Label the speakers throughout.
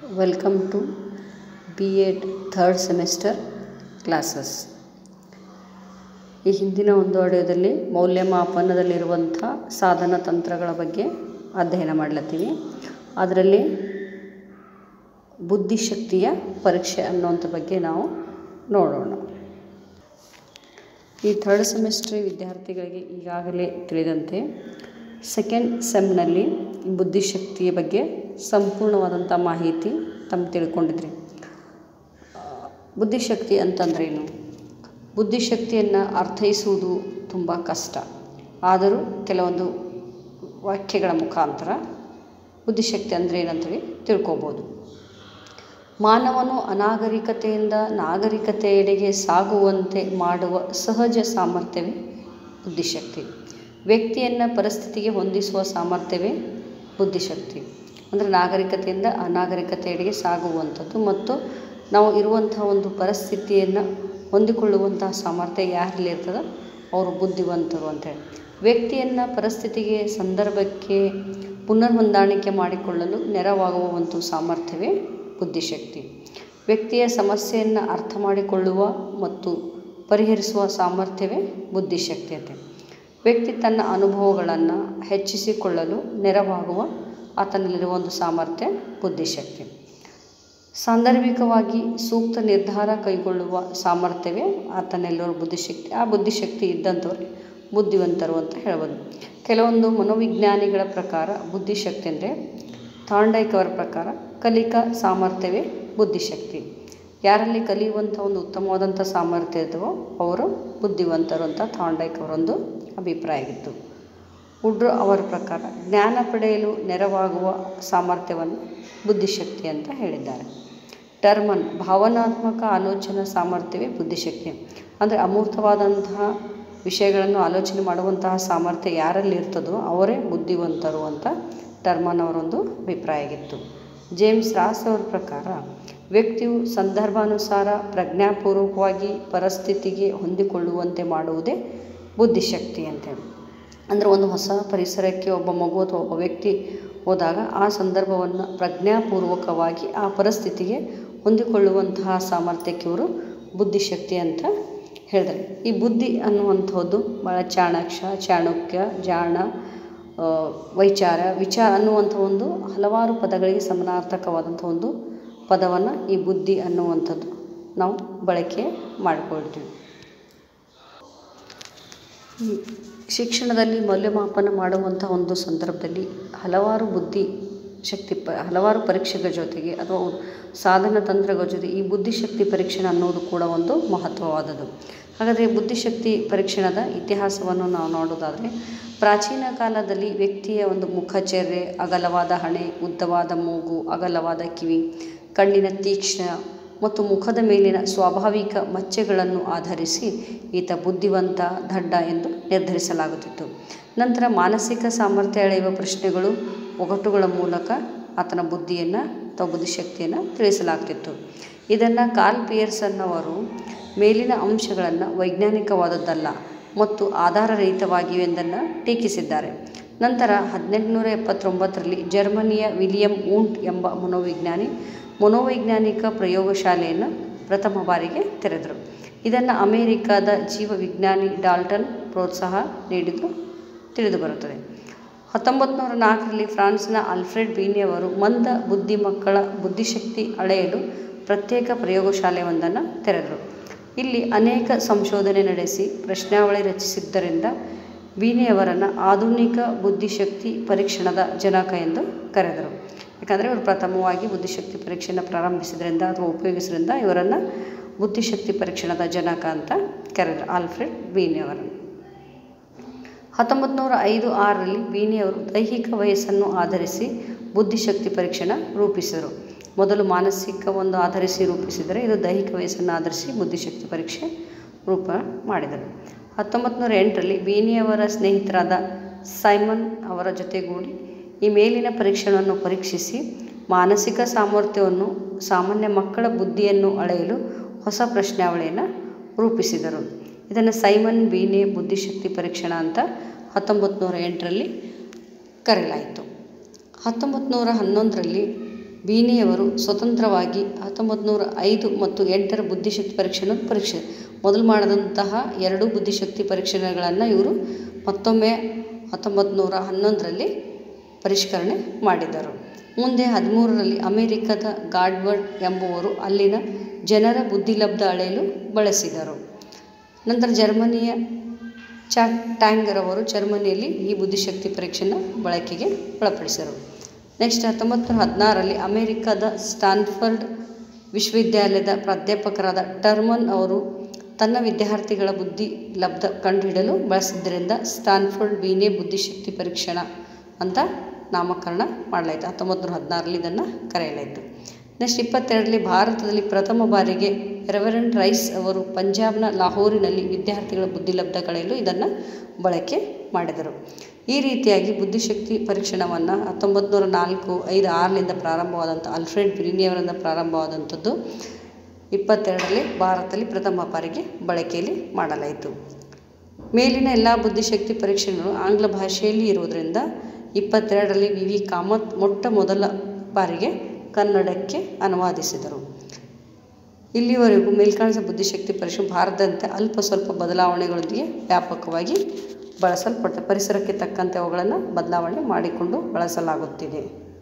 Speaker 1: Welcome to B.Ed third semester classes ಈ ಹಿಂದಿನ ಒಂದು ಆಡಿಯೋದಲ್ಲಿ ಮೌಲ್ಯಮಾಪನದಲ್ಲಿರುವಂಥ ಸಾಧನ ತಂತ್ರಗಳ ಬಗ್ಗೆ ಅಧ್ಯಯನ ಮಾಡ್ಲತ್ತೀವಿ ಅದರಲ್ಲಿ ಬುದ್ಧಿಶಕ್ತಿಯ ಪರೀಕ್ಷೆ ಅನ್ನೋಂಥ ಬಗ್ಗೆ ನಾವು ನೋಡೋಣ ಈ ಥರ್ಡ್ ಸೆಮಿಸ್ಟ್ರಿ ವಿದ್ಯಾರ್ಥಿಗಳಿಗೆ ಈಗಾಗಲೇ ತಿಳಿದಂತೆ ಸೆಕೆಂಡ್ ಸೆಮ್ನಲ್ಲಿ ಬುದ್ಧಿಶಕ್ತಿಯ ಬಗ್ಗೆ ಸಂಪೂರ್ಣವಾದಂಥ ಮಾಹಿತಿ ತಮ್ಮ ತಿಳ್ಕೊಂಡಿದ್ರಿ ಬುದ್ಧಿಶಕ್ತಿ ಅಂತಂದ್ರೇನು ಬುದ್ಧಿಶಕ್ತಿಯನ್ನು ಅರ್ಥೈಸುವುದು ತುಂಬ ಕಷ್ಟ ಆದರೂ ಕೆಲವೊಂದು ವಾಕ್ಯಗಳ ಮುಖಾಂತರ ಬುದ್ಧಿಶಕ್ತಿ ಅಂದರೆ ಏನಂತೇಳಿ ತಿಳ್ಕೊಬೋದು ಮಾನವನು ಅನಾಗರಿಕತೆಯಿಂದ ನಾಗರಿಕತೆಯೆಡೆಗೆ ಸಾಗುವಂತೆ ಮಾಡುವ ಸಹಜ ಸಾಮರ್ಥ್ಯವೇ ಬುದ್ಧಿಶಕ್ತಿ ವ್ಯಕ್ತಿಯನ್ನು ಪರಿಸ್ಥಿತಿಗೆ ಹೊಂದಿಸುವ ಸಾಮರ್ಥ್ಯವೇ ಬುದ್ಧಿಶಕ್ತಿ ಅಂದರೆ ನಾಗರಿಕತೆಯಿಂದ ಅನಾಗರಿಕತೆಯೆಡೆಗೆ ಸಾಗುವಂಥದ್ದು ಮತ್ತು ನಾವು ಇರುವಂಥ ಒಂದು ಪರಿಸ್ಥಿತಿಯನ್ನು ಹೊಂದಿಕೊಳ್ಳುವಂತಹ ಸಾಮರ್ಥ್ಯ ಯಾರಲ್ಲಿ ಇರ್ತದೆ ಅವರು ಬುದ್ಧಿವಂತರು ಅಂತೇಳಿ ವ್ಯಕ್ತಿಯನ್ನು ಪರಿಸ್ಥಿತಿಗೆ ಸಂದರ್ಭಕ್ಕೆ ಪುನರ್ ಹೊಂದಾಣಿಕೆ ಮಾಡಿಕೊಳ್ಳಲು ನೆರವಾಗುವ ಒಂದು ಸಾಮರ್ಥ್ಯವೇ ಬುದ್ಧಿಶಕ್ತಿ ವ್ಯಕ್ತಿಯ ಸಮಸ್ಯೆಯನ್ನು ಅರ್ಥ ಮಾಡಿಕೊಳ್ಳುವ ಮತ್ತು ಪರಿಹರಿಸುವ ಸಾಮರ್ಥ್ಯವೇ ಬುದ್ಧಿಶಕ್ತಿ ಅಂತ ವ್ಯಕ್ತಿ ತನ್ನ ಅನುಭವಗಳನ್ನು ಹೆಚ್ಚಿಸಿಕೊಳ್ಳಲು ನೆರವಾಗುವ ಆತನಲ್ಲಿರುವ ಒಂದು ಸಾಮರ್ಥ್ಯ ಬುದ್ಧಿಶಕ್ತಿ ಸಾಂದರ್ಭಿಕವಾಗಿ ಸೂಕ್ತ ನಿರ್ಧಾರ ಕೈಗೊಳ್ಳುವ ಸಾಮರ್ಥ್ಯವೇ ಆತನಲ್ಲಿರುವ ಬುದ್ಧಿಶಕ್ತಿ ಆ ಬುದ್ಧಿಶಕ್ತಿ ಇದ್ದಂಥವ್ರಿಗೆ ಬುದ್ಧಿವಂತರು ಅಂತ ಹೇಳ್ಬೋದು ಕೆಲವೊಂದು ಮನೋವಿಜ್ಞಾನಿಗಳ ಪ್ರಕಾರ ಬುದ್ಧಿಶಕ್ತಿ ಅಂದರೆ ಥಾಂಡೈಕ್ ಅವರ ಪ್ರಕಾರ ಕಲಿಕಾ ಸಾಮರ್ಥ್ಯವೇ ಬುದ್ಧಿಶಕ್ತಿ ಯಾರಲ್ಲಿ ಕಲಿಯುವಂಥ ಒಂದು ಉತ್ತಮವಾದಂಥ ಸಾಮರ್ಥ್ಯ ಇದ್ದವೋ ಅವರು ಬುದ್ಧಿವಂತರು ಅಂತ ಥಾಂಡೈಕ್ ಅವರೊಂದು ಅಭಿಪ್ರಾಯವಿತ್ತು ಉಡ್ರು ಅವರ ಪ್ರಕಾರ ಜ್ಞಾನ ಪಡೆಯಲು ನೆರವಾಗುವ ಸಾಮರ್ಥ್ಯವನ್ನು ಬುದ್ಧಿಶಕ್ತಿ ಅಂತ ಹೇಳಿದ್ದಾರೆ ಟರ್ಮನ್ ಭಾವನಾತ್ಮಕ ಆಲೋಚನಾ ಸಾಮರ್ಥ್ಯವೇ ಬುದ್ಧಿಶಕ್ತಿ ಅಂದರೆ ಅಮೂರ್ತವಾದಂತಹ ವಿಷಯಗಳನ್ನು ಆಲೋಚನೆ ಮಾಡುವಂತಹ ಸಾಮರ್ಥ್ಯ ಯಾರಲ್ಲಿ ಇರ್ತದೋ ಅವರೇ ಬುದ್ಧಿವಂತರು ಅಂತ ಟರ್ಮನ್ ಅವರೊಂದು ಅಭಿಪ್ರಾಯ ಆಗಿತ್ತು ಜೇಮ್ಸ್ ರಾಸ್ ಅವರ ಪ್ರಕಾರ ವ್ಯಕ್ತಿಯು ಸಂದರ್ಭಾನುಸಾರ ಪ್ರಜ್ಞಾಪೂರ್ವಕವಾಗಿ ಪರಿಸ್ಥಿತಿಗೆ ಹೊಂದಿಕೊಳ್ಳುವಂತೆ ಮಾಡುವುದೇ ಬುದ್ಧಿಶಕ್ತಿ ಅಂತೇಳಿ ಅಂದರೆ ಒಂದು ಹೊಸ ಪರಿಸರಕ್ಕೆ ಒಬ್ಬ ಮಗು ಅಥವಾ ಒಬ್ಬ ವ್ಯಕ್ತಿ ಹೋದಾಗ ಆ ಸಂದರ್ಭವನ್ನು ಪ್ರಜ್ಞಾಪೂರ್ವಕವಾಗಿ ಆ ಪರಿಸ್ಥಿತಿಗೆ ಹೊಂದಿಕೊಳ್ಳುವಂತಹ ಸಾಮರ್ಥ್ಯಕ್ಕೆ ಇವರು ಬುದ್ಧಿಶಕ್ತಿ ಅಂತ ಹೇಳಿದ್ದಾರೆ ಈ ಬುದ್ಧಿ ಅನ್ನುವಂಥದ್ದು ಭಾಳ ಚಾಣಾಕ್ಷ ಚಾಣಕ್ಯ ಜಾಣ ವೈಚಾರ ವಿಚಾರ ಅನ್ನುವಂಥ ಒಂದು ಹಲವಾರು ಪದಗಳಿಗೆ ಸಮಾನಾರ್ಥಕವಾದಂಥ ಒಂದು ಪದವನ್ನು ಈ ಬುದ್ಧಿ ಅನ್ನುವಂಥದ್ದು ನಾವು ಬಳಕೆ ಮಾಡಿಕೊಳ್ತೀವಿ ಈ ಶಿಕ್ಷಣದಲ್ಲಿ ಮೌಲ್ಯಮಾಪನ ಮಾಡುವಂಥ ಒಂದು ಸಂದರ್ಭದಲ್ಲಿ ಹಲವಾರು ಬುದ್ಧಿ ಶಕ್ತಿ ಪ ಹಲವಾರು ಪರೀಕ್ಷೆಗಳ ಜೊತೆಗೆ ಅಥವಾ ಸಾಧನ ತಂತ್ರಗಳ ಜೊತೆ ಈ ಬುದ್ಧಿಶಕ್ತಿ ಪರೀಕ್ಷಣ ಅನ್ನೋದು ಕೂಡ ಒಂದು ಮಹತ್ವವಾದದ್ದು ಹಾಗಾದರೆ ಬುದ್ಧಿಶಕ್ತಿ ಪರೀಕ್ಷಣದ ಇತಿಹಾಸವನ್ನು ನಾವು ನೋಡೋದಾದರೆ ಪ್ರಾಚೀನ ಕಾಲದಲ್ಲಿ ವ್ಯಕ್ತಿಯ ಒಂದು ಮುಖಚರ್ಯೆ ಅಗಲವಾದ ಹಣೆ ಉದ್ದವಾದ ಮೂಗು ಅಗಲವಾದ ಕಿವಿ ಕಣ್ಣಿನ ತೀಕ್ಷ್ಣ ಮತ್ತು ಮುಖದ ಮೇಲಿನ ಸ್ವಾಭಾವಿಕ ಮಚ್ಚೆಗಳನ್ನು ಆಧರಿಸಿ ಈತ ಬುದ್ಧಿವಂತ ದಡ್ಡ ಎಂದು ನಿರ್ಧರಿಸಲಾಗುತ್ತಿತ್ತು ನಂತರ ಮಾನಸಿಕ ಸಾಮರ್ಥ್ಯ ಎಳೆಯುವ ಪ್ರಶ್ನೆಗಳು ಒಗಟುಗಳ ಮೂಲಕ ಆತನ ಬುದ್ಧಿಯನ್ನು ಅಥವಾ ಬುದ್ಧಿಶಕ್ತಿಯನ್ನು ತಿಳಿಸಲಾಗ್ತಿತ್ತು ಇದನ್ನು ಕಾರ್ಲ್ ಪಿಯರ್ಸನ್ ಅವರು ಮೇಲಿನ ಅಂಶಗಳನ್ನು ವೈಜ್ಞಾನಿಕವಾದದ್ದಲ್ಲ ಮತ್ತು ಆಧಾರರಹಿತವಾಗಿವೆ ಎಂದನ್ನು ಟೀಕಿಸಿದ್ದಾರೆ ನಂತರ ಹದಿನೆಂಟುನೂರ ಎಪ್ಪತ್ತೊಂಬತ್ತರಲ್ಲಿ ಜರ್ಮನಿಯ ವಿಲಿಯಂ ಊಂಟ್ ಎಂಬ ಮನೋವಿಜ್ಞಾನಿ ಮನೋವೈಜ್ಞಾನಿಕ ಪ್ರಯೋಗಶಾಲೆಯನ್ನು ಪ್ರಥಮ ಬಾರಿಗೆ ತೆರೆದರು ಇದನ್ನು ಅಮೇರಿಕಾದ ಜೀವವಿಜ್ಞಾನಿ ಡಾಲ್ಟನ್ ಪ್ರೋತ್ಸಾಹ ನೀಡಿದ್ದು ತಿಳಿದು ಬರುತ್ತದೆ ಹತ್ತೊಂಬತ್ತು ನೂರ ನಾಲ್ಕರಲ್ಲಿ ಫ್ರಾನ್ಸ್ನ ಆಲ್ಫ್ರೆಡ್ ಬೀನಿಯವರು ಮಂದ ಬುದ್ಧಿ ಮಕ್ಕಳ ಬುದ್ಧಿಶಕ್ತಿ ಅಳೆಯಲು ಪ್ರತ್ಯೇಕ ಪ್ರಯೋಗಶಾಲೆಯೊಂದನ್ನು ತೆರೆದರು ಇಲ್ಲಿ ಅನೇಕ ಸಂಶೋಧನೆ ನಡೆಸಿ ಪ್ರಶ್ನಾವಳಿ ರಚಿಸಿದ್ದರಿಂದ ಬೀನಿಯವರನ್ನು ಆಧುನಿಕ ಬುದ್ಧಿಶಕ್ತಿ ಪರೀಕ್ಷಣದ ಜನಕ ಎಂದು ಕರೆದರು ಯಾಕಂದರೆ ಇವರು ಪ್ರಥಮವಾಗಿ ಬುದ್ಧಿಶಕ್ತಿ ಪರೀಕ್ಷೆಯನ್ನು ಪ್ರಾರಂಭಿಸಿದ್ರಿಂದ ಅಥವಾ ಉಪಯೋಗಿಸಿದ್ರಿಂದ ಇವರನ್ನು ಬುದ್ಧಿಶಕ್ತಿ ಪರೀಕ್ಷಣದ ಜನಕ ಅಂತ ಕರೆದರು ಆಲ್ಫ್ರೆಡ್ ಬೀನಿಯವರನ್ನು ಹತ್ತೊಂಬತ್ತು ನೂರ ಐದು ಆರರಲ್ಲಿ ಬೀನಿಯವರು ದೈಹಿಕ ವಯಸ್ಸನ್ನು ಆಧರಿಸಿ ಬುದ್ಧಿಶಕ್ತಿ ಪರೀಕ್ಷೆನ ರೂಪಿಸಿದರು ಮೊದಲು ಮಾನಸಿಕ ಒಂದು ಆಧರಿಸಿ ರೂಪಿಸಿದರೆ ಇದು ದೈಹಿಕ ವಯಸ್ಸನ್ನು ಆಧರಿಸಿ ಬುದ್ಧಿಶಕ್ತಿ ಪರೀಕ್ಷೆ ರೂಪ ಮಾಡಿದರು ಹತ್ತೊಂಬತ್ತು ನೂರ ಎಂಟರಲ್ಲಿ ಬೀನಿಯವರ ಸ್ನೇಹಿತರಾದ ಸೈಮನ್ ಅವರ ಜೊತೆಗೂಡಿ ಈ ಮೇಲಿನ ಪರೀಕ್ಷೆಯನ್ನು ಪರೀಕ್ಷಿಸಿ ಮಾನಸಿಕ ಸಾಮರ್ಥ್ಯವನ್ನು ಸಾಮಾನ್ಯ ಮಕ್ಕಳ ಬುದ್ಧಿಯನ್ನು ಅಳೆಯಲು ಹೊಸ ಪ್ರಶ್ನಾವಳಿಯನ್ನು ರೂಪಿಸಿದರು ಇದನ್ನು ಸೈಮನ್ ಬೀನೆ ಬುದ್ಧಿಶಕ್ತಿ ಪರೀಕ್ಷಣ ಅಂತ ಹತ್ತೊಂಬತ್ತು ನೂರ ಎಂಟರಲ್ಲಿ ಕರೆಯಲಾಯಿತು ಹತ್ತೊಂಬತ್ತು ನೂರ ಹನ್ನೊಂದರಲ್ಲಿ ಬೀನೆಯವರು ಸ್ವತಂತ್ರವಾಗಿ ಹತ್ತೊಂಬತ್ತು ನೂರ ಐದು ಮತ್ತು ಎಂಟರ ಬುದ್ಧಿಶಕ್ತಿ ಪರೀಕ್ಷೆಯನ್ನು ಪರೀಕ್ಷೆ ಮೊದಲು ಮಾಡಿದಂತಹ ಎರಡು ಬುದ್ಧಿಶಕ್ತಿ ಪರೀಕ್ಷೆಗಳನ್ನು ಇವರು ಮತ್ತೊಮ್ಮೆ ಹತ್ತೊಂಬತ್ತು ನೂರ ಹನ್ನೊಂದರಲ್ಲಿ ಪರಿಷ್ಕರಣೆ ಮಾಡಿದರು ಮುಂದೆ ಹದಿಮೂರರಲ್ಲಿ ಅಮೆರಿಕದ ಗಾಡ್ವರ್ಡ್ ಎಂಬುವರು ಅಲ್ಲಿನ ಜನರ ಬುದ್ಧಿಲಬ್ಧ ಅಳೆಯಲು ಬಳಸಿದರು ನಂತರ ಜರ್ಮನಿಯ ಚಾಟ್ ಟ್ಯಾಂಗರ್ ಅವರು ಜರ್ಮನಿಯಲ್ಲಿ ಈ ಬುದ್ಧಿಶಕ್ತಿ ಪರೀಕ್ಷೆಯನ್ನು ಬಳಕೆಗೆ ಒಳಪಡಿಸಿದರು ನೆಕ್ಸ್ಟ್ ಹತ್ತೊಂಬತ್ತು ನೂರ ಹದಿನಾರರಲ್ಲಿ ಅಮೆರಿಕದ ಸ್ಟಾನ್ಫರ್ಡ್ ವಿಶ್ವವಿದ್ಯಾಲಯದ ಪ್ರಾಧ್ಯಾಪಕರಾದ ಟರ್ಮನ್ ಅವರು ತನ್ನ ವಿದ್ಯಾರ್ಥಿಗಳ ಬುದ್ಧಿ ಲಬ್ಧ ಕಂಡುಹಿಡಲು ಬಳಸಿದ್ದರಿಂದ ಸ್ಟಾನ್ಫರ್ಡ್ ವೀನೆ ಬುದ್ಧಿಶಕ್ತಿ ಪರೀಕ್ಷಣ ಅಂತ ನಾಮಕರಣ ಮಾಡಲಾಯಿತು ಹತ್ತೊಂಬತ್ತು ನೂರ ಹದಿನಾರರಲ್ಲಿ ಇದನ್ನು ಕರೆಯಲಾಯಿತು ನೆಕ್ಸ್ಟ್ ಇಪ್ಪತ್ತೆರಡರಲ್ಲಿ ಭಾರತದಲ್ಲಿ ಪ್ರಥಮ ಬಾರಿಗೆ ರೆವರೆಂಟ್ ರೈಸ್ ಅವರು ಪಂಜಾಬ್ನ ಲಾಹೋರಿನಲ್ಲಿ ವಿದ್ಯಾರ್ಥಿಗಳ ಬುದ್ಧಿಲಬ್ಧ ಕಳೆಯಲು ಇದನ್ನು ಬಳಕೆ ಮಾಡಿದರು ಈ ರೀತಿಯಾಗಿ ಬುದ್ಧಿಶಕ್ತಿ ಪರೀಕ್ಷಣವನ್ನು ಹತ್ತೊಂಬತ್ತು ನೂರ ನಾಲ್ಕು ಐದು ಆರರಿಂದ ಪ್ರಾರಂಭವಾದಂಥ ಅಲ್ಫ್ರೆಡ್ ಬ್ರಿನಿಯವರಿಂದ ಪ್ರಾರಂಭವಾದಂಥದ್ದು ಇಪ್ಪತ್ತೆರಡರಲ್ಲಿ ಭಾರತದಲ್ಲಿ ಪ್ರಥಮ ಬಾರಿಗೆ ಬಳಕೆಯಲ್ಲಿ ಮಾಡಲಾಯಿತು ಮೇಲಿನ ಎಲ್ಲ ಬುದ್ಧಿಶಕ್ತಿ ಪರೀಕ್ಷೆಗಳು ಆಂಗ್ಲ ಭಾಷೆಯಲ್ಲಿ ಇರುವುದರಿಂದ ಇಪ್ಪತ್ತೆರಡರಲ್ಲಿ ವಿ ವಿ ಕಾಮತ್ ಮೊಟ್ಟ ಮೊದಲ ಬಾರಿಗೆ ಕನ್ನಡಕ್ಕೆ ಅನುವಾದಿಸಿದರು ಇಲ್ಲಿವರೆಗೂ ಮೇಲ್ಕಾಣಿಸಿದ ಬುದ್ಧಿಶಕ್ತಿ ಪರೀಕ್ಷೆ ಭಾರತದಂತೆ ಅಲ್ಪ ಸ್ವಲ್ಪ ಬದಲಾವಣೆಗಳೊಂದಿಗೆ ವ್ಯಾಪಕವಾಗಿ ಬಳಸಲ್ಪಟ್ಟ ಪರಿಸರಕ್ಕೆ ತಕ್ಕಂತೆ ಅವುಗಳನ್ನು ಬದಲಾವಣೆ ಮಾಡಿಕೊಂಡು ಬಳಸಲಾಗುತ್ತಿದೆ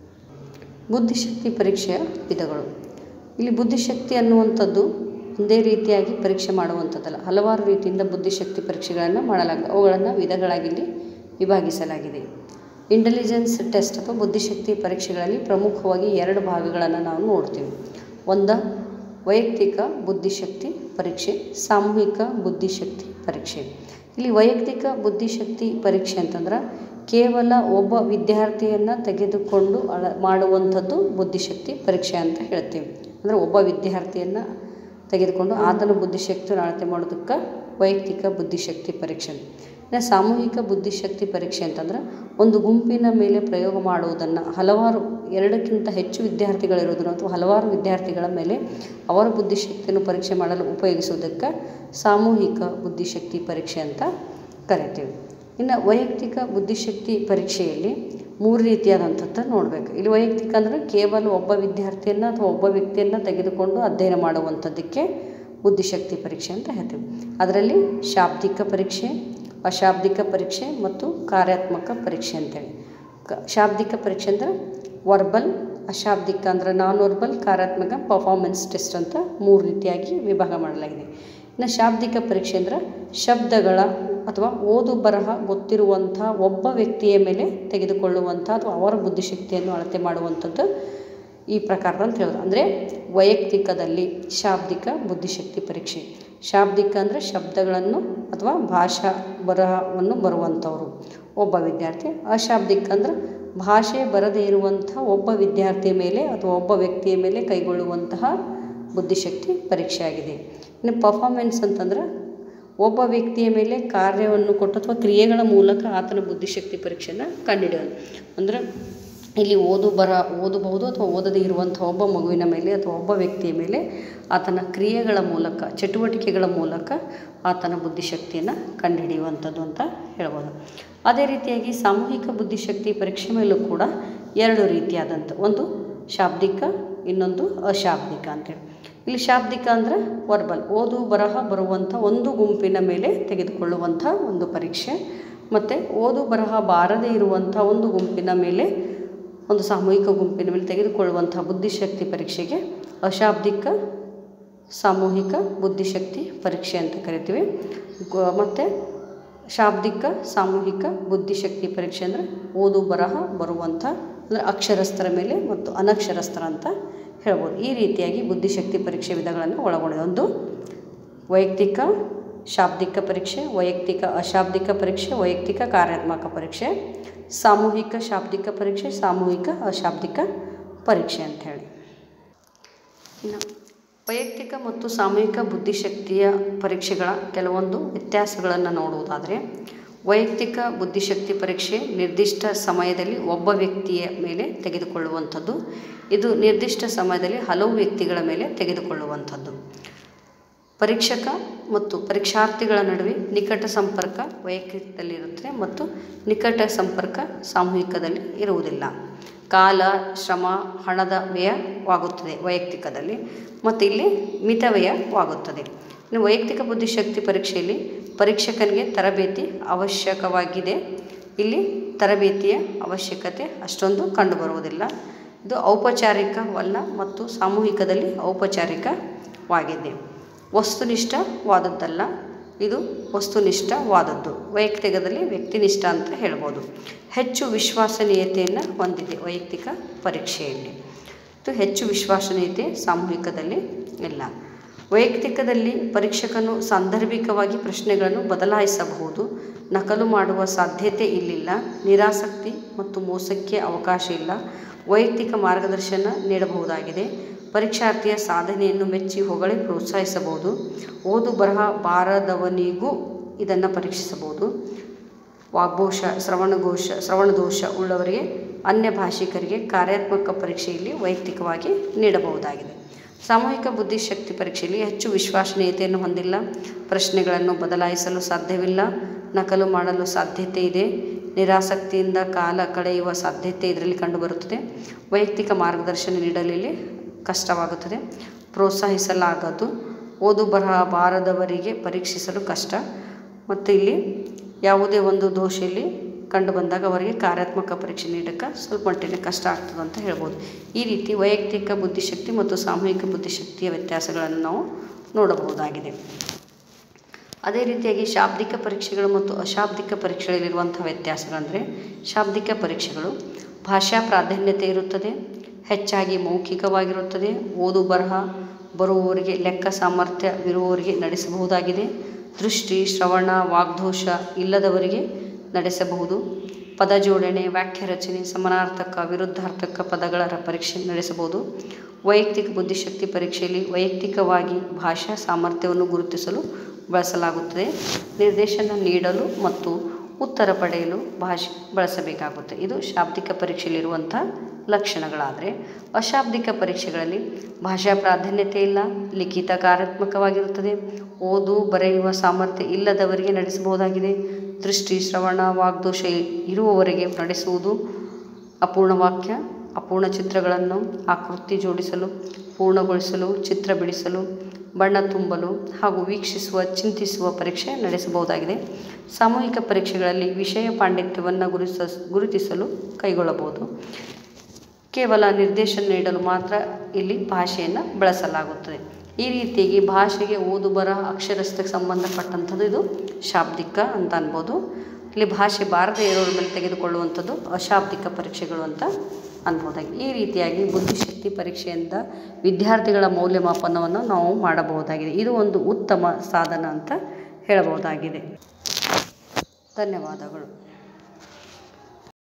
Speaker 1: ಬುದ್ಧಿಶಕ್ತಿ ಪರೀಕ್ಷೆಯ ವಿಧಗಳು ಇಲ್ಲಿ ಬುದ್ಧಿಶಕ್ತಿ ಅನ್ನುವಂಥದ್ದು ಒಂದೇ ರೀತಿಯಾಗಿ ಪರೀಕ್ಷೆ ಮಾಡುವಂಥದ್ದಲ್ಲ ಹಲವಾರು ರೀತಿಯಿಂದ ಬುದ್ಧಿಶಕ್ತಿ ಪರೀಕ್ಷೆಗಳನ್ನು ಮಾಡಲಾಗಿದೆ ಅವುಗಳನ್ನು ವಿಧಗಳಾಗಿ ಇಲ್ಲಿ ವಿಭಾಗಿಸಲಾಗಿದೆ ಇಂಟೆಲಿಜೆನ್ಸ್ ಟೆಸ್ಟ್ ಅಥವಾ ಬುದ್ಧಿಶಕ್ತಿ ಪರೀಕ್ಷೆಗಳಲ್ಲಿ ಪ್ರಮುಖವಾಗಿ ಎರಡು ಭಾಗಗಳನ್ನು ನಾವು ನೋಡ್ತೀವಿ ಒಂದು ವೈಯಕ್ತಿಕ ಬುದ್ಧಿಶಕ್ತಿ ಪರೀಕ್ಷೆ ಸಾಮೂಹಿಕ ಬುದ್ಧಿಶಕ್ತಿ ಪರೀಕ್ಷೆ ಇಲ್ಲಿ ವೈಯಕ್ತಿಕ ಬುದ್ಧಿಶಕ್ತಿ ಪರೀಕ್ಷೆ ಅಂತಂದ್ರೆ ಕೇವಲ ಒಬ್ಬ ವಿದ್ಯಾರ್ಥಿಯನ್ನು ತೆಗೆದುಕೊಂಡು ಅಳ ಮಾಡುವಂಥದ್ದು ಬುದ್ಧಿಶಕ್ತಿ ಪರೀಕ್ಷೆ ಅಂತ ಹೇಳ್ತೀವಿ ಅಂದರೆ ಒಬ್ಬ ವಿದ್ಯಾರ್ಥಿಯನ್ನು ತೆಗೆದುಕೊಂಡು ಆತನ ಬುದ್ಧಿಶಕ್ತಿಯನ್ನು ಅಳತೆ ಮಾಡೋದಕ್ಕೆ ವೈಯಕ್ತಿಕ ಬುದ್ಧಿಶಕ್ತಿ ಪರೀಕ್ಷೆ ಇನ್ನು ಸಾಮೂಹಿಕ ಬುದ್ಧಿಶಕ್ತಿ ಪರೀಕ್ಷೆ ಅಂತಂದ್ರೆ ಒಂದು ಗುಂಪಿನ ಮೇಲೆ ಪ್ರಯೋಗ ಮಾಡುವುದನ್ನು ಹಲವಾರು ಎರಡಕ್ಕಿಂತ ಹೆಚ್ಚು ವಿದ್ಯಾರ್ಥಿಗಳಿರೋದನ್ನು ಅಥವಾ ಹಲವಾರು ವಿದ್ಯಾರ್ಥಿಗಳ ಮೇಲೆ ಅವರ ಬುದ್ಧಿಶಕ್ತಿಯನ್ನು ಪರೀಕ್ಷೆ ಮಾಡಲು ಉಪಯೋಗಿಸುವುದಕ್ಕೆ ಸಾಮೂಹಿಕ ಬುದ್ಧಿಶಕ್ತಿ ಪರೀಕ್ಷೆ ಅಂತ ಕರಿತೀವಿ ಇನ್ನು ವೈಯಕ್ತಿಕ ಬುದ್ಧಿಶಕ್ತಿ ಪರೀಕ್ಷೆಯಲ್ಲಿ ಮೂರು ರೀತಿಯಾದಂಥದ್ದು ನೋಡಬೇಕು ಇಲ್ಲಿ ವೈಯಕ್ತಿಕ ಅಂದರೆ ಕೇವಲ ಒಬ್ಬ ವಿದ್ಯಾರ್ಥಿಯನ್ನು ಅಥವಾ ಒಬ್ಬ ವ್ಯಕ್ತಿಯನ್ನು ತೆಗೆದುಕೊಂಡು ಅಧ್ಯಯನ ಮಾಡುವಂಥದ್ದಕ್ಕೆ ಬುದ್ಧಿಶಕ್ತಿ ಪರೀಕ್ಷೆ ಅಂತ ಹೇಳ್ತೀವಿ ಅದರಲ್ಲಿ ಶಾಬ್ದಿಕ ಪರೀಕ್ಷೆ ಅಶಾಬ್ದಿಕ ಪರೀಕ್ಷೆ ಮತ್ತು ಕಾರ್ಯಾತ್ಮಕ ಪರೀಕ್ಷೆ ಅಂತೇಳಿ ಕ ಶಾಬ್ದಿಕ ಪರೀಕ್ಷೆ ಅಂದರೆ ವರ್ಬಲ್ ಅಶಾಬ್ದಿಕ ಅಂದರೆ ನಾನ್ ವರ್ಬಲ್ ಕಾರ್ಯಾತ್ಮಕ ಪರ್ಫಾರ್ಮೆನ್ಸ್ ಟೆಸ್ಟ್ ಅಂತ ಮೂರು ರೀತಿಯಾಗಿ ವಿಭಾಗ ಮಾಡಲಾಗಿದೆ ಇನ್ನು ಶಾಬ್ದಿಕ ಪರೀಕ್ಷೆ ಅಂದರೆ ಶಬ್ದಗಳ ಅಥವಾ ಓದು ಬರಹ ಗೊತ್ತಿರುವಂಥ ಒಬ್ಬ ವ್ಯಕ್ತಿಯ ಮೇಲೆ ತೆಗೆದುಕೊಳ್ಳುವಂಥ ಅಥವಾ ಅವರ ಬುದ್ಧಿಶಕ್ತಿಯನ್ನು ಅಳತೆ ಮಾಡುವಂಥದ್ದು ಈ ಪ್ರಕಾರದ ಅಂತ ಹೇಳೋದು ಅಂದರೆ ವೈಯಕ್ತಿಕದಲ್ಲಿ ಶಾಬ್ದಿಕ ಬುದ್ಧಿಶಕ್ತಿ ಪರೀಕ್ಷೆ ಶಾಬ್ದಿಕ ಅಂದರೆ ಶಬ್ದಗಳನ್ನು ಅಥವಾ ಭಾಷಾ ಬರಹವನ್ನು ಬರುವಂಥವರು ಒಬ್ಬ ವಿದ್ಯಾರ್ಥಿ ಅಶಾಬ್ದಿಕ ಅಂದ್ರೆ ಭಾಷೆ ಬರದೇ ಇರುವಂಥ ಒಬ್ಬ ವಿದ್ಯಾರ್ಥಿಯ ಮೇಲೆ ಅಥವಾ ಒಬ್ಬ ವ್ಯಕ್ತಿಯ ಮೇಲೆ ಕೈಗೊಳ್ಳುವಂತಹ ಬುದ್ಧಿಶಕ್ತಿ ಪರೀಕ್ಷೆ ಆಗಿದೆ ಇನ್ನು ಪರ್ಫಾರ್ಮೆನ್ಸ್ ಅಂತಂದ್ರೆ ಒಬ್ಬ ವ್ಯಕ್ತಿಯ ಮೇಲೆ ಕಾರ್ಯವನ್ನು ಕೊಟ್ಟು ಅಥವಾ ಕ್ರಿಯೆಗಳ ಮೂಲಕ ಆತನ ಬುದ್ಧಿಶಕ್ತಿ ಪರೀಕ್ಷೆಯನ್ನು ಕಂಡುಹಿಡಿಯೋದು ಅಂದರೆ ಇಲ್ಲಿ ಓದು ಬರ ಓದಬಹುದು ಅಥವಾ ಓದದೇ ಇರುವಂಥ ಒಬ್ಬ ಮಗುವಿನ ಮೇಲೆ ಅಥವಾ ಒಬ್ಬ ವ್ಯಕ್ತಿಯ ಮೇಲೆ ಆತನ ಕ್ರಿಯೆಗಳ ಮೂಲಕ ಚಟುವಟಿಕೆಗಳ ಮೂಲಕ ಆತನ ಬುದ್ಧಿಶಕ್ತಿಯನ್ನು ಕಂಡುಹಿಡಿಯುವಂಥದ್ದು ಅಂತ ಹೇಳ್ಬೋದು ಅದೇ ರೀತಿಯಾಗಿ ಸಾಮೂಹಿಕ ಬುದ್ಧಿಶಕ್ತಿ ಪರೀಕ್ಷೆ ಮೇಲೂ ಕೂಡ ಎರಡು ರೀತಿಯಾದಂಥ ಒಂದು ಶಾಬ್ದಿಕ ಇನ್ನೊಂದು ಅಶಾಬ್ದಿಕ ಅಂತೇಳಿ ಇಲ್ಲಿ ಶಾಬ್ದಿಕ ಅಂದರೆ ವರ್ಬಲ್ ಓದು ಬರಹ ಬರುವಂಥ ಒಂದು ಗುಂಪಿನ ಮೇಲೆ ತೆಗೆದುಕೊಳ್ಳುವಂಥ ಒಂದು ಪರೀಕ್ಷೆ ಮತ್ತು ಓದು ಬರಹ ಬಾರದೇ ಇರುವಂಥ ಒಂದು ಗುಂಪಿನ ಮೇಲೆ ಒಂದು ಸಾಮೂಹಿಕ ಗುಂಪಿನ ಮೇಲೆ ತೆಗೆದುಕೊಳ್ಳುವಂಥ ಬುದ್ಧಿಶಕ್ತಿ ಪರೀಕ್ಷೆಗೆ ಅಶಾಬ್ದಿಕ ಸಾಮೂಹಿಕ ಬುದ್ಧಿಶಕ್ತಿ ಪರೀಕ್ಷೆ ಅಂತ ಕರಿತೀವಿ ಗ ಮತ್ತು ಶಾಬ್ದಿಕ ಸಾಮೂಹಿಕ ಬುದ್ಧಿಶಕ್ತಿ ಪರೀಕ್ಷೆ ಅಂದರೆ ಓದು ಬರಹ ಬರುವಂಥ ಅಂದರೆ ಅಕ್ಷರಸ್ಥರ ಮೇಲೆ ಮತ್ತು ಅನಕ್ಷರಸ್ಥರ ಅಂತ ಹೇಳ್ಬೋದು ಈ ರೀತಿಯಾಗಿ ಬುದ್ಧಿಶಕ್ತಿ ಪರೀಕ್ಷೆ ವಿಧಗಳನ್ನು ಒಳಗೊಂಡಿದೆ ಒಂದು ವೈಯಕ್ತಿಕ ಶಾಬ್ದಿಕ ಪರೀಕ್ಷೆ ವೈಯಕ್ತಿಕ ಅಶಾಬ್ದಿಕ ಪರೀಕ್ಷೆ ವೈಯಕ್ತಿಕ ಕಾರ್ಯಾತ್ಮಕ ಪರೀಕ್ಷೆ ಸಾಮೂಹಿಕ ಶಾಬ್ದಿಕ ಪರೀಕ್ಷೆ ಸಾಮೂಹಿಕ ಅಶಾಬ್ದಿಕ ಪರೀಕ್ಷೆ ಅಂಥೇಳಿ ಇನ್ನು ವೈಯಕ್ತಿಕ ಮತ್ತು ಸಾಮೂಹಿಕ ಬುದ್ಧಿಶಕ್ತಿಯ ಪರೀಕ್ಷೆಗಳ ಕೆಲವೊಂದು ವ್ಯತ್ಯಾಸಗಳನ್ನು ನೋಡುವುದಾದರೆ ವೈಯಕ್ತಿಕ ಬುದ್ಧಿಶಕ್ತಿ ಪರೀಕ್ಷೆ ನಿರ್ದಿಷ್ಟ ಸಮಯದಲ್ಲಿ ಒಬ್ಬ ವ್ಯಕ್ತಿಯ ಮೇಲೆ ತೆಗೆದುಕೊಳ್ಳುವಂಥದ್ದು ಇದು ನಿರ್ದಿಷ್ಟ ಸಮಯದಲ್ಲಿ ಹಲವು ವ್ಯಕ್ತಿಗಳ ಮೇಲೆ ತೆಗೆದುಕೊಳ್ಳುವಂಥದ್ದು ಪರೀಕ್ಷಕ ಮತ್ತು ಪರೀಕ್ಷಾರ್ಥಿಗಳ ನಡುವೆ ನಿಕಟ ಸಂಪರ್ಕ ವೈಯಕ್ತಿಕದಲ್ಲಿರುತ್ತದೆ ಮತ್ತು ನಿಕಟ ಸಂಪರ್ಕ ಸಾಮೂಹಿಕದಲ್ಲಿ ಇರುವುದಿಲ್ಲ ಕಾಲ ಶ್ರಮ ಹಣದ ವ್ಯಯವಾಗುತ್ತದೆ ವೈಯಕ್ತಿಕದಲ್ಲಿ ಮತ್ತು ಇಲ್ಲಿ ಮಿತವ್ಯಯವಾಗುತ್ತದೆ ಇನ್ನು ವೈಯಕ್ತಿಕ ಬುದ್ಧಿಶಕ್ತಿ ಪರೀಕ್ಷೆಯಲ್ಲಿ ಪರೀಕ್ಷಕನಿಗೆ ತರಬೇತಿ ಅವಶ್ಯಕವಾಗಿದೆ ಇಲ್ಲಿ ತರಬೇತಿಯ ಅವಶ್ಯಕತೆ ಅಷ್ಟೊಂದು ಕಂಡುಬರುವುದಿಲ್ಲ ಇದು ಔಪಚಾರಿಕವಲ್ಲ ಮತ್ತು ಸಾಮೂಹಿಕದಲ್ಲಿ ಔಪಚಾರಿಕವಾಗಿದೆ ವಸ್ತುನಿಷ್ಠವಾದದ್ದಲ್ಲ ಇದು ವಸ್ತುನಿಷ್ಠವಾದದ್ದು ವೈಯಕ್ತಿಕದಲ್ಲಿ ವ್ಯಕ್ತಿನಿಷ್ಠ ಅಂತ ಹೇಳ್ಬೋದು ಹೆಚ್ಚು ವಿಶ್ವಾಸನೀಯತೆಯನ್ನು ಹೊಂದಿದೆ ವೈಯಕ್ತಿಕ ಪರೀಕ್ಷೆಯಲ್ಲಿ ಇದು ಹೆಚ್ಚು ವಿಶ್ವಾಸನೀಯತೆ ಸಾಮೂಹಿಕದಲ್ಲಿ ಇಲ್ಲ ವೈಯಕ್ತಿಕದಲ್ಲಿ ಪರೀಕ್ಷಕನು ಸಾಂದರ್ಭಿಕವಾಗಿ ಪ್ರಶ್ನೆಗಳನ್ನು ಬದಲಾಯಿಸಬಹುದು ನಕಲು ಮಾಡುವ ಸಾಧ್ಯತೆ ಇಲ್ಲಿಲ್ಲ ನಿರಾಸಕ್ತಿ ಮತ್ತು ಮೋಸಕ್ಕೆ ಅವಕಾಶ ಇಲ್ಲ ವೈಯಕ್ತಿಕ ಮಾರ್ಗದರ್ಶನ ನೀಡಬಹುದಾಗಿದೆ ಪರೀಕ್ಷಾರ್ಥಿಯ ಸಾಧನೆಯನ್ನು ಮೆಚ್ಚಿ ಹೊಗಳಿ ಪ್ರೋತ್ಸಾಹಿಸಬಹುದು ಓದು ಬರಹ ಬಾರದವನಿಗೂ ಇದನ್ನು ಪರೀಕ್ಷಿಸಬಹುದು ವಾಗ್ಘೋಷ ಶ್ರವಣಘೋಷ ಶ್ರವಣದೋಷ ಉಳ್ಳವರಿಗೆ ಅನ್ಯ ಭಾಷಿಕರಿಗೆ ಕಾರ್ಯಾತ್ಮಕ ಪರೀಕ್ಷೆಯಲ್ಲಿ ವೈಯಕ್ತಿಕವಾಗಿ ನೀಡಬಹುದಾಗಿದೆ ಸಾಮೂಹಿಕ ಬುದ್ಧಿಶಕ್ತಿ ಪರೀಕ್ಷೆಯಲ್ಲಿ ಹೆಚ್ಚು ವಿಶ್ವಾಸನೀಯತೆಯನ್ನು ಹೊಂದಿಲ್ಲ ಪ್ರಶ್ನೆಗಳನ್ನು ಬದಲಾಯಿಸಲು ಸಾಧ್ಯವಿಲ್ಲ ನಕಲು ಮಾಡಲು ಸಾಧ್ಯತೆ ಇದೆ ನಿರಾಸಕ್ತಿಯಿಂದ ಕಾಲ ಕಳೆಯುವ ಸಾಧ್ಯತೆ ಇದರಲ್ಲಿ ಕಂಡುಬರುತ್ತದೆ ವೈಯಕ್ತಿಕ ಮಾರ್ಗದರ್ಶನ ನೀಡಲಿಲ್ಲಿ ಕಷ್ಟವಾಗುತ್ತದೆ ಪ್ರೋತ್ಸಾಹಿಸಲಾಗದು ಓದು ಬರಹ ಬಾರದವರಿಗೆ ಪರೀಕ್ಷಿಸಲು ಕಷ್ಟ ಮತ್ತು ಇಲ್ಲಿ ಯಾವುದೇ ಒಂದು ದೋಷ ಇಲ್ಲಿ ಕಂಡು ಬಂದಾಗ ಅವರಿಗೆ ಕಾರ್ಯಾತ್ಮಕ ಪರೀಕ್ಷೆ ನೀಡೋಕ್ಕೆ ಸ್ವಲ್ಪ ಮಟ್ಟಿಗೆ ಕಷ್ಟ ಆಗ್ತದೆ ಅಂತ ಹೇಳ್ಬೋದು ಈ ರೀತಿ ವೈಯಕ್ತಿಕ ಬುದ್ಧಿಶಕ್ತಿ ಮತ್ತು ಸಾಮೂಹಿಕ ಬುದ್ಧಿಶಕ್ತಿಯ ವ್ಯತ್ಯಾಸಗಳನ್ನು ನಾವು ನೋಡಬಹುದಾಗಿದೆ ಅದೇ ರೀತಿಯಾಗಿ ಶಾಬ್ದಿಕ ಪರೀಕ್ಷೆಗಳು ಮತ್ತು ಅಶಾಬ್ದಿಕ ಪರೀಕ್ಷೆಗಳಲ್ಲಿರುವಂಥ ವ್ಯತ್ಯಾಸಗಳಂದರೆ ಶಾಬ್ದಿಕ ಪರೀಕ್ಷೆಗಳು ಭಾಷಾ ಪ್ರಾಧಾನ್ಯತೆ ಇರುತ್ತದೆ ಹೆಚ್ಚಾಗಿ ಮೌಖಿಕವಾಗಿರುತ್ತದೆ ಓದು ಬರಹ ಬರುವವರಿಗೆ ಲೆಕ್ಕ ಸಾಮರ್ಥ್ಯವಿರುವವರಿಗೆ ನಡೆಸಬಹುದಾಗಿದೆ ದೃಷ್ಟಿ ಶ್ರವಣ ವಾಗ್ದೋಷ ಇಲ್ಲದವರಿಗೆ ನಡೆಸಬಹುದು ಪದ ಜೋಡಣೆ ವಾಕ್ಯ ರಚನೆ ಸಮಾನಾರ್ಥಕ ವಿರುದ್ಧಾರ್ಥಕ ಪದಗಳ ಪರೀಕ್ಷೆ ನಡೆಸಬಹುದು ವೈಯಕ್ತಿಕ ಬುದ್ಧಿಶಕ್ತಿ ಪರೀಕ್ಷೆಯಲ್ಲಿ ವೈಯಕ್ತಿಕವಾಗಿ ಭಾಷಾ ಸಾಮರ್ಥ್ಯವನ್ನು ಗುರುತಿಸಲು ಬಳಸಲಾಗುತ್ತದೆ ನಿರ್ದೇಶನ ನೀಡಲು ಮತ್ತು ಉತ್ತರ ಪಡೆಯಲು ಭಾಷೆ ಬಳಸಬೇಕಾಗುತ್ತೆ ಇದು ಶಾಬ್ದಿಕ ಪರೀಕ್ಷೆಯಲ್ಲಿರುವಂಥ ಲಕ್ಷಣಗಳಾದರೆ ಅಶಾಬ್ದಿಕ ಪರೀಕ್ಷೆಗಳಲ್ಲಿ ಭಾಷಾ ಪ್ರಾಧಾನ್ಯತೆ ಇಲ್ಲ ಲಿಖಿತ ಕಾರ್ಯಾತ್ಮಕವಾಗಿರುತ್ತದೆ ಓದು ಬರೆಯುವ ಸಾಮರ್ಥ್ಯ ಇಲ್ಲದವರಿಗೆ ನಡೆಸಬಹುದಾಗಿದೆ ದೃಷ್ಟಿ ಶ್ರವಣ ವಾಗ್ದೋಷ ಇರುವವರಿಗೆ ನಡೆಸುವುದು ಅಪೂರ್ಣ ವಾಕ್ಯ ಅಪೂರ್ಣ ಚಿತ್ರಗಳನ್ನು ಆಕೃತಿ ಜೋಡಿಸಲು ಪೂರ್ಣಗೊಳಿಸಲು ಚಿತ್ರ ಬಿಡಿಸಲು ಬಣ್ಣ ತುಂಬಲು ಹಾಗೂ ವೀಕ್ಷಿಸುವ ಚಿಂತಿಸುವ ಪರೀಕ್ಷೆ ನಡೆಸಬಹುದಾಗಿದೆ ಸಾಮೂಹಿಕ ಪರೀಕ್ಷೆಗಳಲ್ಲಿ ವಿಷಯ ಪಾಂಡಿತ್ಯವನ್ನು ಗುರುತಿಸ ಗುರುತಿಸಲು ಕೈಗೊಳ್ಳಬಹುದು ಕೇವಲ ನಿರ್ದೇಶನ ನೀಡಲು ಮಾತ್ರ ಇಲ್ಲಿ ಭಾಷೆಯನ್ನು ಬಳಸಲಾಗುತ್ತದೆ ಈ ರೀತಿಯಾಗಿ ಭಾಷೆಗೆ ಓದು ಬರಹ ಅಕ್ಷರಸ್ಥಕ್ಕೆ ಸಂಬಂಧಪಟ್ಟಂಥದ್ದು ಇದು ಶಾಬ್ದಿಕ ಅಂತ ಅನ್ಬೋದು ಇಲ್ಲಿ ಭಾಷೆ ಬಾರದೇ ಇರೋರ ಮೇಲೆ ತೆಗೆದುಕೊಳ್ಳುವಂಥದ್ದು ಅಶಾಬ್ದಿಕ ಪರೀಕ್ಷೆಗಳು ಅಂತ ಅನ್ಬೋದಾಗಿ ಈ ರೀತಿಯಾಗಿ ಬುದ್ಧಿಶಕ್ತಿ ಪರೀಕ್ಷೆಯಿಂದ ವಿದ್ಯಾರ್ಥಿಗಳ ಮೌಲ್ಯಮಾಪನವನ್ನು ನಾವು ಮಾಡಬಹುದಾಗಿದೆ ಇದು ಒಂದು ಉತ್ತಮ ಸಾಧನ ಅಂತ ಹೇಳಬಹುದಾಗಿದೆ ಧನ್ಯವಾದಗಳು